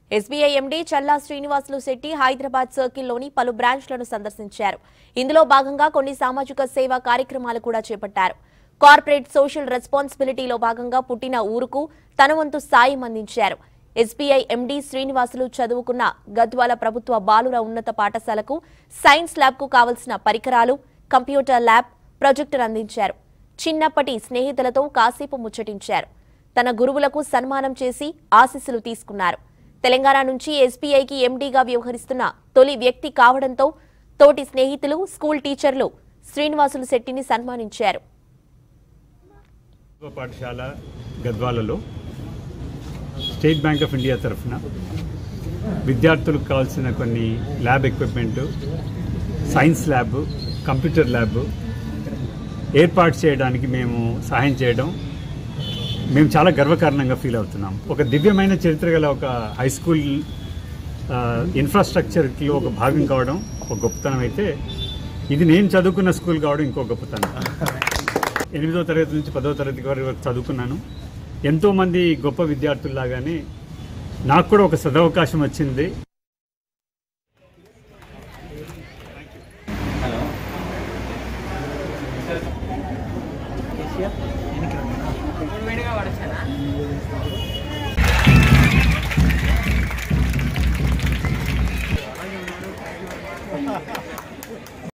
SBI MD Challa Srinivasulu Shetty Hyderabad సర్కిల్లోని పలు బ్రాంచ్లను సందర్శించారు ఇందులో భాగంగా కొన్ని సామాజిక సేవా కార్యక్రమాలు కూడా చేపట్టారు కార్పొరేట్ సోషల్ రెస్పాన్సిబిలిటీలో భాగంగా పుట్టిన ఊరుకు తన వంతు సాయం అందించారు ఎస్బీఐ ఎండీ శ్రీనివాసులు చదువుకున్న గద్వాల ప్రభుత్వ బాలుర ఉన్నత పాఠశాలకు సైన్స్ ల్యాబ్కు కావలసిన పరికరాలు కంప్యూటర్ ల్యాబ్ ప్రొజెక్టర్ అందించారు చిన్నప్పటి స్నేహితులతో కాసేపు ముచ్చటించారు తన గురువులకు సన్మానం చేసి ఆశీస్సులు తీసుకున్నారు తెలంగాణ నుంచి ఎస్బీఐకి ఎండీగా వ్యవహరిస్తున్న తొలి వ్యక్తి కావడంతో తోటి స్నేహితులు స్కూల్ టీచర్లు శ్రీనివాసులు శెట్టిని సన్మానించారు ప్రభుత్వ పాఠశాల గద్వాలలో స్టేట్ బ్యాంక్ ఆఫ్ ఇండియా తరఫున విద్యార్థులకు కావాల్సిన కొన్ని lab equipment science lab computer lab ఏర్పాటు చేయడానికి మేము సహాయం చేయడం మేము చాలా గర్వకారణంగా ఫీల్ అవుతున్నాం ఒక దివ్యమైన చరిత్ర గల ఒక హై స్కూల్ ఆ, ఇన్ఫ్రాస్ట్రక్చర్కి ఒక భాగం కావడం ఒక గొప్పతనం అయితే ఇది నేను చదువుకున్న స్కూల్ కావడం ఇంకో గొప్పతనం ఎనిమిదో తరగతి నుంచి పదో తరగతి వరకు చదువుకున్నాను ఎంతోమంది గొప్ప విద్యార్థుల్లాగానే నాకు కూడా ఒక సదవకాశం వచ్చింది ఏషియా వెనక్కి రండి.